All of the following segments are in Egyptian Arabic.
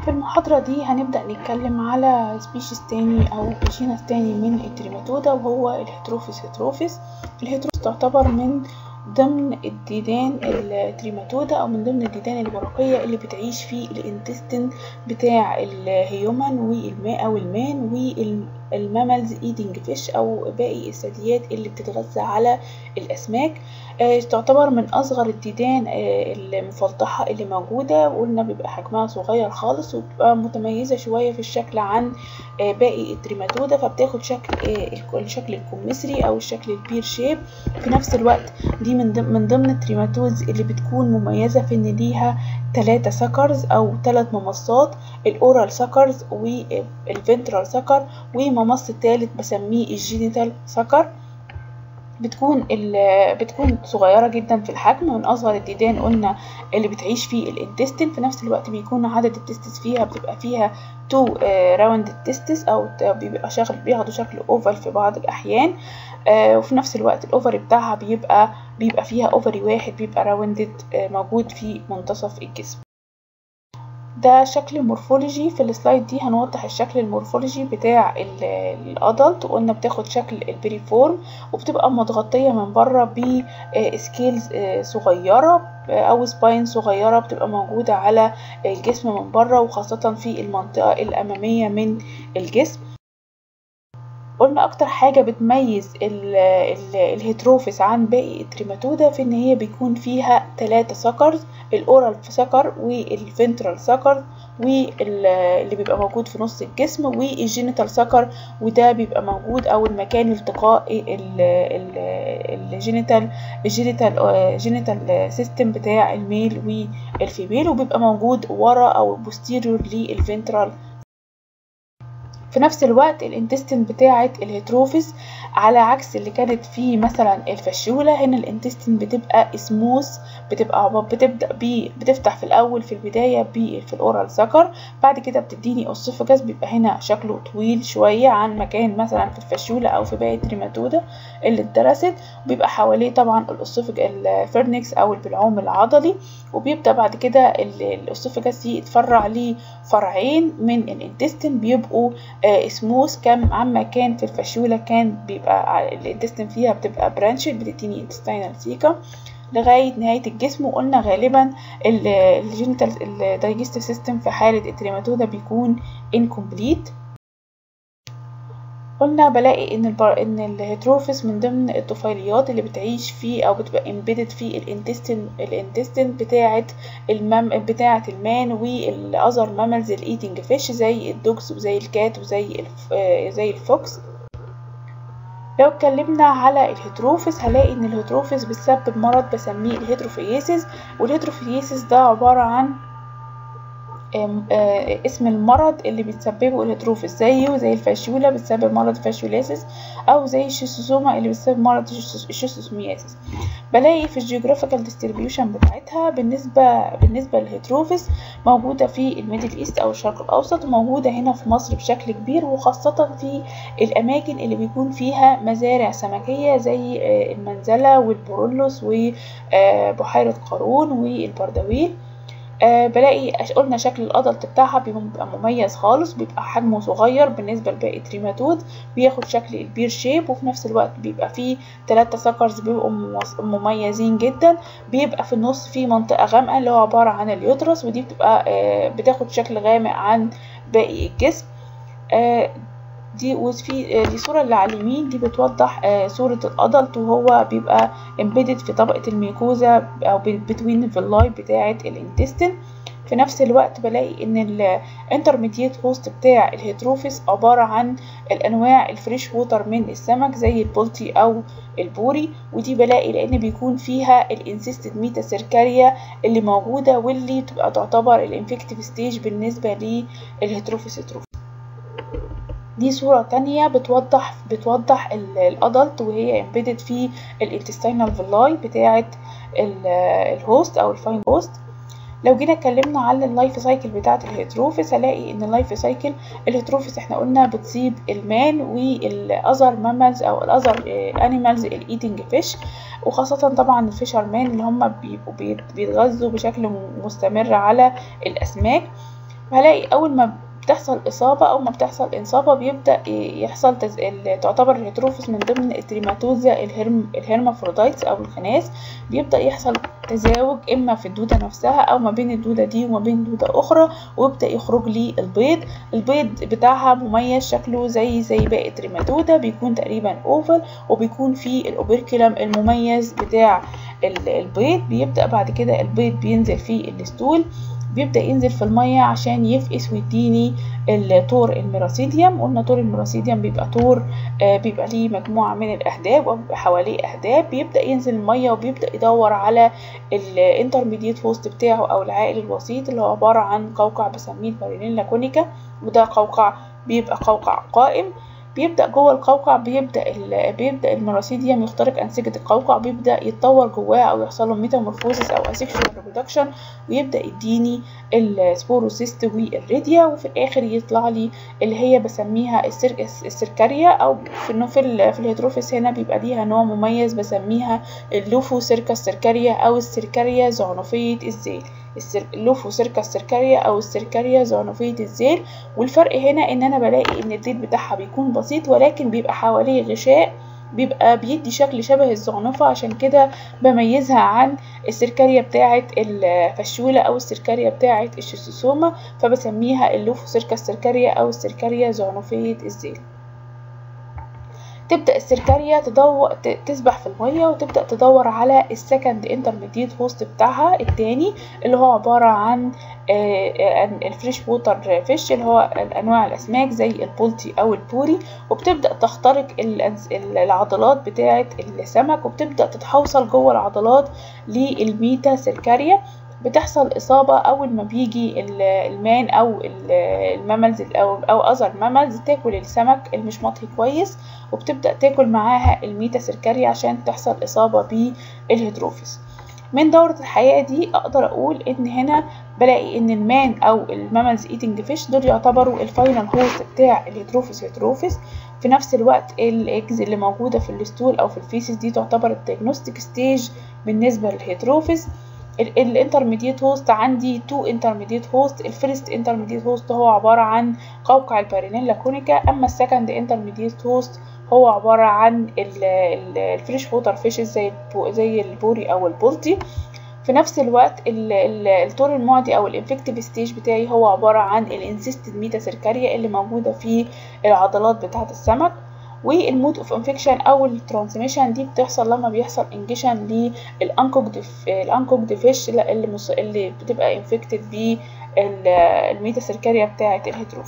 في المحاضرة دي هنبدأ نتكلم على سبيشيز تاني أو جينس تاني من التريماتودا وهو الهيتروفيس هيتروفيس الهيتروفيس تعتبر من ضمن الديدان التريماتودا أو من ضمن الديدان الورقية اللي بتعيش في الانتستين بتاع الهيومن والماء أو المان والماملز ايدنج فيش أو باقي الثدييات اللي بتتغذى على الأسماك تعتبر من أصغر الديدان المفلطحة اللي موجودة وقلنا بيبقى حجمها صغير خالص وبتبقى متميزة شوية في الشكل عن باقي التريماتودا فبتاخد شكل الشكل الكمثري أو الشكل البير شيب في نفس الوقت دي من ضمن من ضمن التريماتودز اللي بتكون مميزة في إن ليها تلاتة سكرز أو تلات ممصات الأورال سكرز والفنترال سكر وممص التالت بسميه الجينيتال سكر بتكون بتكون صغيره جدا في الحجم من اصغر الديدان قلنا اللي بتعيش في الانتستين في نفس الوقت بيكون عدد التستس فيها بتبقى فيها تو راوند التستس او بيبقى شكل بياخدوا شكل اوفر في بعض الاحيان وفي نفس الوقت الاوفري بتاعها بيبقى بيبقى فيها اوفري واحد بيبقى راوندد موجود في منتصف الجسم ده شكل مورفولوجي في السلايد دي هنوضح الشكل المورفولوجي بتاع الادلت وقلنا بتاخد شكل البريفورم وبتبقى متغطية من بره بسكيلز صغيرة او سباين صغيرة بتبقى موجودة على الجسم من بره وخاصة في المنطقة الامامية من الجسم قلنا اكتر حاجة بتميز ال ال الهيتروفيس عن باقي التريماتودا في ان هي بيكون فيها تلاتة سكرز الاورال سكر والفنترال سكر واللي بيبقى موجود في نص الجسم والجينيتال سكر وده بيبقى موجود او المكان التقاء الجينيتال الجينيتال جينيتال سيستم بتاع الميل والفيميل وبيبقى موجود ورا او بوستيريور للفنترال في نفس الوقت الانتستين بتاعة الهيتروفيس على عكس اللي كانت فيه مثلا الفشولة هنا الانتستين بتبقى سموث بتبقى بتبدأ بي بتفتح في الأول في البداية في الأورال سكر بعد كده بتديني أسوفجاس بيبقى هنا شكله طويل شوية عن مكان مثلا في الفشولة أو في باقي التريماتودا اللي اتدرست وبيبقى حواليه طبعا الأسوفج الفرنكس أو البلعوم العضلي وبيبدأ بعد كده الأسوفجاس يتفرع ليه فرعين من الانتستين بيبقوا سموث كم عما كان في الفشولة كان بيبقى الانتستين فيها بتبقى برانشد بتديني انتستينال سيكا لغاية نهاية الجسم وقلنا غالبا الجينيتال الدايجستيف سيستم في حالة التريماتودا بيكون incomplete قلنا بلاقي ان البر... ان الهيتروفيس من ضمن الطفيليات اللي بتعيش في او بتبقى امبيدد في الانتستين الانتستين بتاعه المم بتاعه المان والاذر ماملز الايتنج فيش زي الدوجز وزي الكات وزي الف... زي الفوكس لو اتكلمنا على الهيتروفيس هلاقي ان الهيتروفيس بتسبب مرض بسميه الهيتروفييسيس والهيتروفييسيس ده عباره عن اسم المرض اللي بتسببه الهيتروفيس زيه زي الفاشيولا بتسبب مرض الفاشيولاسيس او زي الشيستوسوما اللي بتسبب مرض الشيستوسومياسيس بلاقي في الجيوغرافيكال ديستريبيوشن بتاعتها بالنسبه بالنسبه للهيتروفيس موجوده في الميدل ايست او الشرق الاوسط وموجوده هنا في مصر بشكل كبير وخاصه في الاماكن اللي بيكون فيها مزارع سمكيه زي المنزله والبورولوس وبحيره قارون والبردويل أه بلاقي قلنا شكل الادلت بتاعها بيبقى مميز خالص بيبقى حجمه صغير بالنسبة لباقي التريماتود بياخد شكل البير شيب وفي نفس الوقت بيبقى فيه تلاتة سكرز بيبقوا مميزين جدا بيبقى في النص فيه منطقة غامقة اللي هو عبارة عن اليوترس ودي بتبقى أه بتاخد شكل غامق عن باقي الجسم أه دي وفي دي صورة اللي على اليمين دي بتوضح صورة الأدلت وهو بيبقى امبيدد في طبقة الميكوزا أو بتوين الفيلاي بتاعة الانتستين في نفس الوقت بلاقي ان الانترميديت هوست بتاع الهيتروفيس عبارة عن الانواع الفريش ووتر من السمك زي البولتي او البوري ودي بلاقي لان بيكون فيها الانسيستد ميتا سيركاريا اللي موجودة واللي تبقى تعتبر الانفكتيف ستيج بالنسبة للهيتروفيس هيتروفيس دي صورة تانية بتوضح بتوضح الادلت وهي امبيدد في الانتستينال فيلاي بتاعة الهوست او الفاين هوست لو جينا اتكلمنا على اللايف سايكل بتاعة الهيتروفيس هلاقي ان اللايف سايكل الهيتروفيس احنا قلنا بتصيب المان والاذر ماملز او الاذر انيمالز الايتنج فيش وخاصة طبعا الفيشر مان اللي هم بيبقوا بيتغذوا بشكل مستمر على الاسماك فهلاقي اول ما بتحصل إصابة أو ما بتحصل إنصابة بيبدأ يحصل تز... تعتبر الهيتروفيس من ضمن التريماتوزا الهرم... الهرمافروديتس أو الخناس بيبدأ يحصل تزاوج إما في الدودة نفسها أو ما بين الدودة دي وما بين دودة أخرى ويبدأ يخرج لي البيض البيض بتاعها مميز شكله زي زي باقي التريماتودا بيكون تقريبا أوفل وبيكون فيه الأوبركلم المميز بتاع البيض بيبدأ بعد كده البيض بينزل في الستول بيبدأ ينزل في المية عشان يفقس ويديني التور الميراسيديوم قلنا تور الميراسيديوم بيبقى تور آه بيبقى ليه مجموعة من الأهداب وبيبقى حواليه أهداب بيبدأ ينزل المية وبيبدأ يدور على الانترميديت هوست بتاعه أو العائل الوسيط اللي هو عبارة عن قوقع بسميه البارينيلا كونيكا وده قوقع بيبقى قوقع قائم بيبدأ جوه القوقع بيبدأ بيبدأ المراسيديوم يخترق أنسجة القوقع بيبدأ يتطور جواه أو يحصل له ميتامورفوزيس أو أسيكشوال ريبرودكشن ويبدأ يديني السبوروسيست والريديا وفي الآخر يطلع لي اللي هي بسميها السيركاريا أو في في, في الهيتروفيس هنا بيبقى ليها نوع مميز بسميها اللوفو سيركا السيركاريا أو السيركاريا زعنفية الزيل اللوفو سيركا السيركاريا او السيركاريا زعنفية الزيل والفرق هنا ان انا بلاقي ان الديل بتاعها بيكون بسيط ولكن بيبقى حواليه غشاء بيبقى بيدي شكل شبه الزعنفة عشان كده بميزها عن السيركاريا بتاعة الفشولة أو السيركاريا بتاعة الشيستوسوما فبسميها اللوفو سيركا السيركاريا أو السيركاريا زعنفية الزيل تبدأ السيركاريا تدور تسبح في المية وتبدأ تدور على السكند انترميديت هوست بتاعها التاني اللي هو عبارة عن الفريش ووتر فيش اللي هو أنواع الأسماك زي البولتي أو البوري وبتبدأ تخترق العضلات بتاعة السمك وبتبدأ تتحوصل جوه العضلات للميتا سيركاريا بتحصل إصابة أول ما بيجي المان أو المملز أو أو أذر مملز تاكل السمك المش مطهي كويس وبتبدأ تاكل معاها الميتا سيركاريا عشان تحصل إصابة بالهيدروفيس من دورة الحياة دي أقدر أقول إن هنا بلاقي إن المان أو الماملز ايتنج فيش دول يعتبروا الفاينل هوست بتاع الهيدروفيس هيدروفيس في نفس الوقت الاجز اللي موجودة في الستول أو في الفيسز دي تعتبر الديagnostic ستيج بالنسبة للهيدروفيس الانترميديت هوست عندي تو انترميديت هوست الفيرست انترميديت هوست هو عبارة عن قوقع البارينيلا كونيكا اما السكند انترميديت هوست هو عبارة عن الفريش ووتر فيشز زي زي البوري او البولتي في نفس الوقت الطور المعدي او الانفكتيف ستيج بتاعي هو عبارة عن الانسيستد ميتا سيركاريا اللي موجودة في العضلات بتاعة السمك والمود اوف انفكشن او الترانسميشن دي بتحصل لما بيحصل انجيشن للانكوكد الانكوكد فيش اللي مص... اللي بتبقى انفكتد بالميتا سيركاريا بتاعه الهيتروف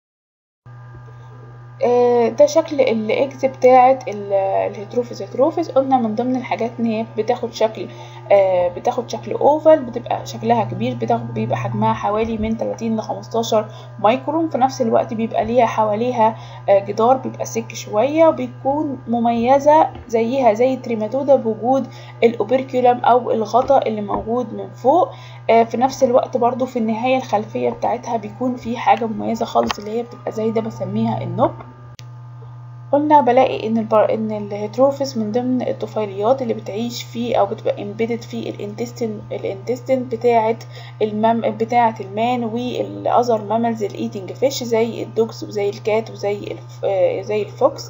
ده شكل الاكس بتاعه الهيتروفيس هيتروفيس قلنا من ضمن الحاجات ان هي بتاخد شكل بتاخد شكل اوفال بتبقى شكلها كبير بتاخد بيبقى حجمها حوالي من 30 ل 15 مايكرون في نفس الوقت بيبقى ليها حواليها جدار بيبقى سك شويه وبيكون مميزه زيها زي التريماتودا بوجود الاوبركيولم او الغطاء اللي موجود من فوق في نفس الوقت برضو في النهايه الخلفيه بتاعتها بيكون في حاجه مميزه خالص اللي هي بتبقى زي ده بسميها النوب قلنا بلاقي ان البر... ان الهيتروفيس من ضمن الطفيليات اللي بتعيش فيه او بتبقى امبيدد في الانتستين الانتستين بتاعه المم بتاعه المان والاذر ماملز الايتنج فيش زي الدوجز وزي الكات وزي الف... زي الفوكس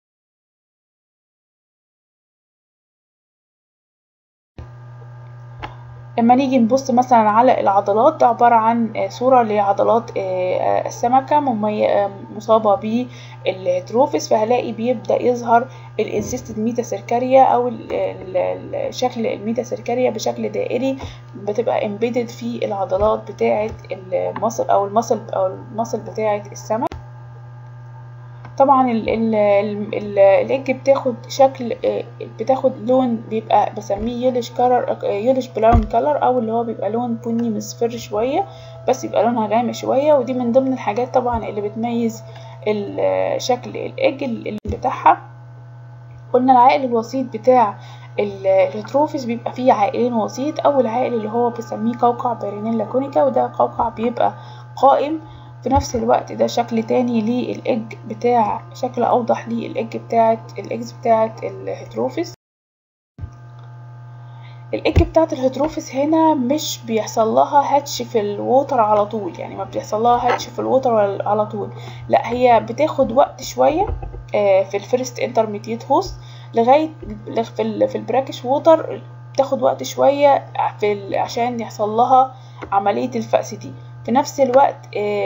لما نيجي نبص مثلا على العضلات ده عبارة عن صورة لعضلات السمكة مصابة بالهيتروفيس فهلاقي بيبدأ يظهر الانسيستد ميتا سيركاريا أو شكل الميتا سيركاريا بشكل دائري بتبقى امبيدد في العضلات بتاعة المصل أو المصل أو المصل بتاعة السمك طبعا الايج بتاخد شكل بتاخد لون بيبقى بسميه يلش كلر يلش براون كلر او اللي هو بيبقى لون بني مصفر شويه بس يبقى لونها غامق شويه ودي من ضمن الحاجات طبعا اللي بتميز شكل الايج اللي بتاعها قلنا العائل الوسيط بتاع الهيتروفيس بيبقى فيه عائلين وسيط اول عائل اللي هو بسميه قوقع بارينيلا كونيكا وده قوقع بيبقى قائم في نفس الوقت ده شكل تاني للإج بتاع شكل أوضح للإج بتاعت الإجز بتاعت الهيتروفيس الايج بتاعت الهيتروفيس هنا مش بيحصل لها هاتش في الووتر على طول يعني ما بيحصل لها هاتش في الووتر على طول لا هي بتاخد وقت شويه في الفيرست انترميديت هوست لغايه في ال في البراكش ووتر بتاخد وقت شويه في عشان يحصل لها عمليه الفأس دي في نفس الوقت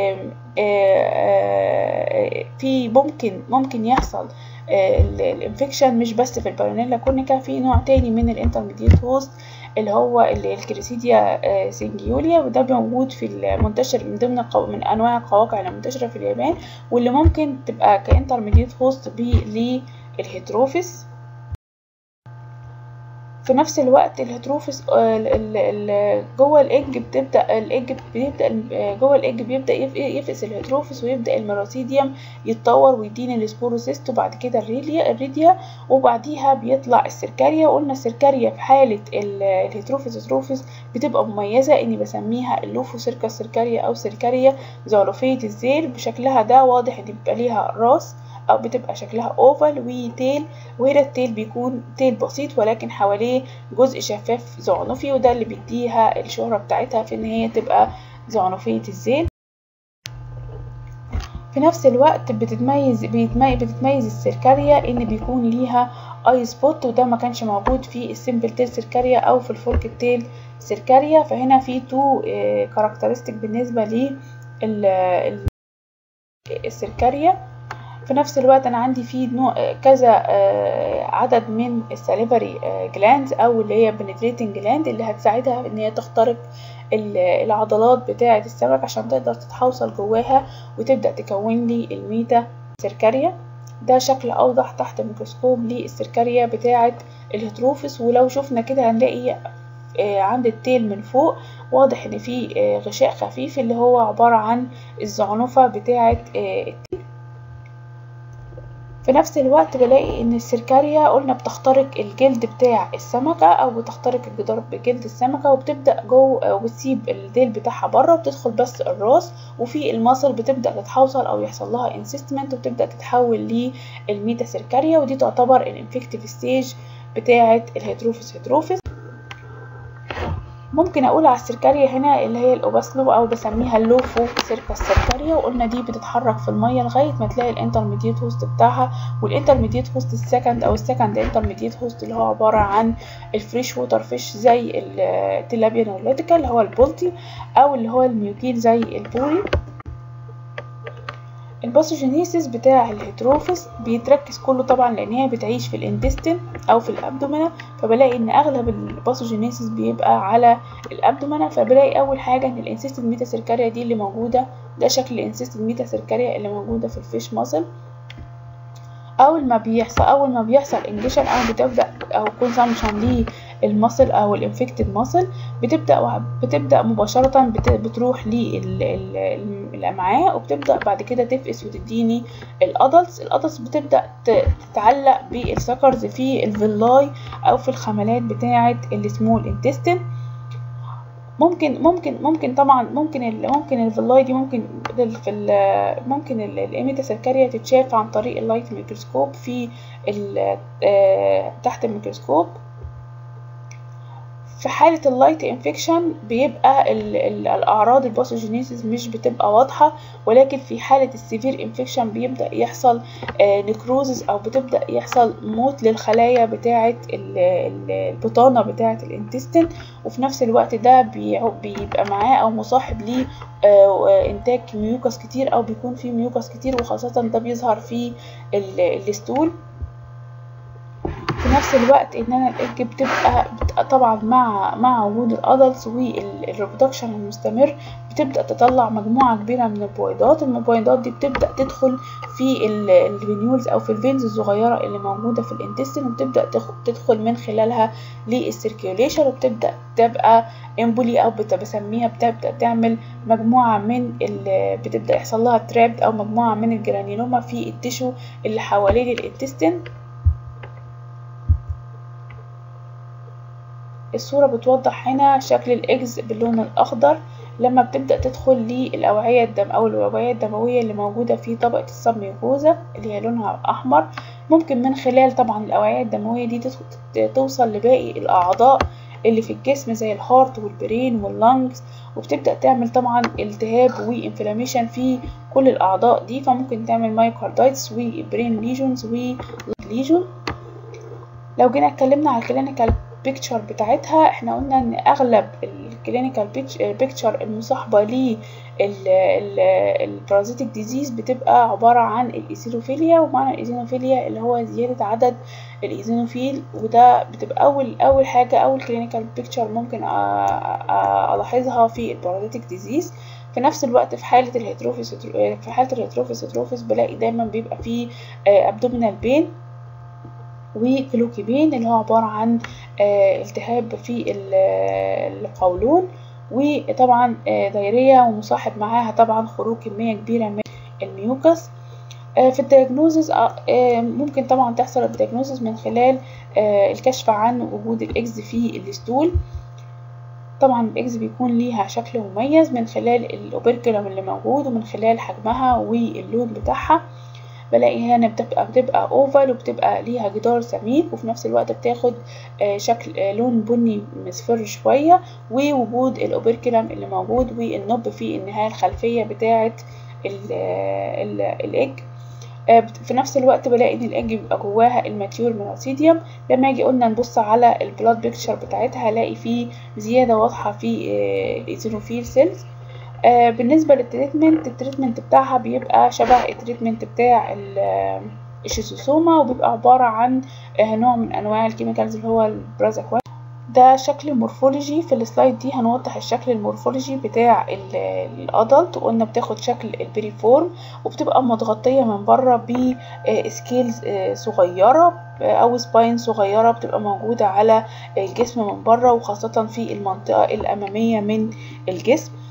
في ممكن ممكن يحصل الانفكشن مش بس في البارونيلا كونيكا في نوع تاني من الانترميديت هوست اللي هو الكريسيديا سينجيوليا وده موجود في المنتشر من ضمن قو... من انواع القواقع المنتشره في اليابان واللي ممكن تبقى كانترميديت هوست للهيتروفيس في نفس الوقت الهيتروفيس جوه الايج بتبدا الايج بيبدا جوه الايج بيبدا يفقس الهيتروفيس ويبدا الميراسيديوم يتطور ويديني السبوروسيست وبعد كده الريليا الريديا وبعديها بيطلع السيركاريا قلنا السيركاريا في حاله الهيتروفيس هيتروفيس بتبقى مميزه اني بسميها اللوفو سيركا سيركاريا او سيركاريا زعرفيه الذيل بشكلها ده واضح ان بيبقى ليها راس او بتبقى شكلها اوفال وتيل وهنا التيل بيكون تيل بسيط ولكن حواليه جزء شفاف زعنفي وده اللي بيديها الشهرة بتاعتها في ان هي تبقى زعنفية الذيل في نفس الوقت بتتميز بيتميز بتتميز السيركاريا ان بيكون ليها اي سبوت وده ما كانش موجود في السيمبل تيل سيركاريا او في الفولك تيل سيركاريا فهنا في تو كاركترستيك بالنسبه لل السيركاريا في نفس الوقت انا عندي في نوع كذا عدد من الساليفري جلاندز او اللي هي بنتريتنج جلاند اللي هتساعدها ان هي تخترق العضلات بتاعه السمك عشان تقدر تتحوصل جواها وتبدا تكون لي الميتا سيركاريا ده شكل اوضح تحت الميكروسكوب للسيركاريا بتاعه الهيتروفيس ولو شفنا كده هنلاقي عند التيل من فوق واضح ان في غشاء خفيف اللي هو عباره عن الزعنفه بتاعه التيل في نفس الوقت بلاقي ان السيركاريا قلنا بتخترق الجلد بتاع السمكة او بتخترق الجدار بجلد السمكة وبتبدأ جوه وبتسيب الديل بتاعها بره وبتدخل بس الراس وفي المصل بتبدأ تتحوصل او يحصل لها انسيستمنت وبتبدأ تتحول للميتا سيركاريا ودي تعتبر الانفكتيف ستيج بتاعة الهيتروفيس هيتروفيس ممكن اقول على السيركاريا هنا اللي هي الاوباسلو او بسميها اللوفو سيركا السيركاريا وقلنا دي بتتحرك في الميه لغايه ما تلاقي الانترميديت هوست بتاعها والانترميديت هوست السكند او السكند انترميديت هوست اللي هو عباره عن الفريش ووتر فيش زي التلابيا نوليتيكا اللي هو البولتي او اللي هو الميوكيل زي البوري الباثوجينيسيس بتاع الهيتروفيس بيتركز كله طبعا لان هي بتعيش في الانتستين او في الابدومينا فبلاقي ان اغلب الباثوجينيسيس بيبقى على الابدومينا فبلاقي اول حاجه ان الانسيستد ميتا سيركاريا دي اللي موجوده ده شكل الانسيستد ميتا سيركاريا اللي موجوده في الفيش ماسل اول ما بيحصل اول ما بيحصل انجيشن او بتبدا او كونسامشن للمصل او الانفكتد ماسل بتبدا بتبدا مباشره بتروح للامعاء وبتبدا بعد كده تفقس وتديني الادلتس الادلتس بتبدا تتعلق بالسكرز في الفيلاي او في الخملات بتاعه السمول انتستين ممكن ممكن ممكن طبعا ممكن ال ممكن الفيلاي دي ممكن في ال ممكن الايميتا سيركاريا تتشاف عن طريق اللايت ميكروسكوب في تحت الميكروسكوب في حالة اللايت انفكشن بيبقى ال ال الأعراض الباثوجينيسيس مش بتبقى واضحة ولكن في حالة السيفير انفكشن بيبدأ يحصل نكروزز أو بتبدأ يحصل موت للخلايا بتاعة البطانة بتاعة الانتستين وفي نفس الوقت ده بيبقى معاه أو مصاحب ليه إنتاج ميوكس كتير أو بيكون فيه ميوكس كتير وخاصة ده بيظهر في الستول في نفس الوقت ان انا الايج بتبقى, بتبقى طبعا مع مع وجود الادلتس والريبرودكشن المستمر بتبدا تطلع مجموعه كبيره من البويضات المبويضات دي بتبدا تدخل في الفينيولز او في الفينز الصغيره اللي موجوده في الانتستين وبتبدا تدخل من خلالها للسيركيوليشن وبتبدا تبقى امبولي او بسميها بتبدا تعمل مجموعه من بتبدا يحصل لها ترابد او مجموعه من الجرانيلوما في التشو اللي حوالين الانتستين الصورة بتوضح هنا شكل الإجز باللون الأخضر لما بتبدأ تدخل للأوعية الدم أو الأوعية الدموية اللي موجودة في طبقة السبميوكوزا اللي هي لونها أحمر ممكن من خلال طبعا الأوعية الدموية دي توصل لباقي الأعضاء اللي في الجسم زي الهارت والبرين واللنجز وبتبدأ تعمل طبعا التهاب وانفلاميشن في كل الأعضاء دي فممكن تعمل مايوكاردايتس وبرين ليجونز وليجون لو جينا اتكلمنا على الكلينيكال بيكتشر بتاعتها احنا قلنا ان اغلب الكلينيكال بيكتشر المصاحبه للبارازيتيك ديزيز بتبقى عباره عن الايزينوفيليا ومعنى الايزينوفيليا اللي هو زياده عدد الايزينوفيل وده بتبقى اول اول حاجه اول كلينيكال بيكتشر ممكن الاحظها في البارازيتيك ديزيز في نفس الوقت في حالة الهيتروفيس في حالة الهيتروفيس هيتروفيس بلاقي دايما بيبقى فيه ابدومينال بين وكلوكيبين اللي هو عبارة عن التهاب في القولون وطبعا دايرية ومصاحب معاها طبعا خروج كمية كبيرة من الميوكس في الدياجنوزز ممكن طبعا تحصل الدياجنوزز من خلال الكشف عن وجود الاكس في الستول طبعا الاكس بيكون ليها شكل مميز من خلال الاوبركلم اللي موجود ومن خلال حجمها واللون بتاعها بلاقي هنا بتبقى بتبقى اوفال وبتبقى ليها جدار سميك وفي نفس الوقت بتاخد شكل لون بني مصفر شوية ووجود الاوبركلم اللي موجود والنب في النهاية الخلفية بتاعة الايج في نفس الوقت بلاقي ان الايج بيبقى جواها الماتيور مينوسيديوم لما اجي قلنا نبص على البلاد بيكتشر بتاعتها هلاقي فيه زيادة واضحة في الايزينوفيل سيلز آه بالنسبة للتريتمنت التريتمنت بتاعها بيبقى شبه التريتمنت بتاع الشيزوسوما وبيبقى عبارة عن آه نوع من أنواع الكيميكالز اللي هو البرازاكوين ده شكل مورفولوجي في السلايد دي هنوضح الشكل المورفولوجي بتاع الادلت وقلنا بتاخد شكل البريفورم وبتبقى متغطية من بره بسكيلز صغيرة او سباين صغيرة بتبقى موجودة على الجسم من بره وخاصة في المنطقة الامامية من الجسم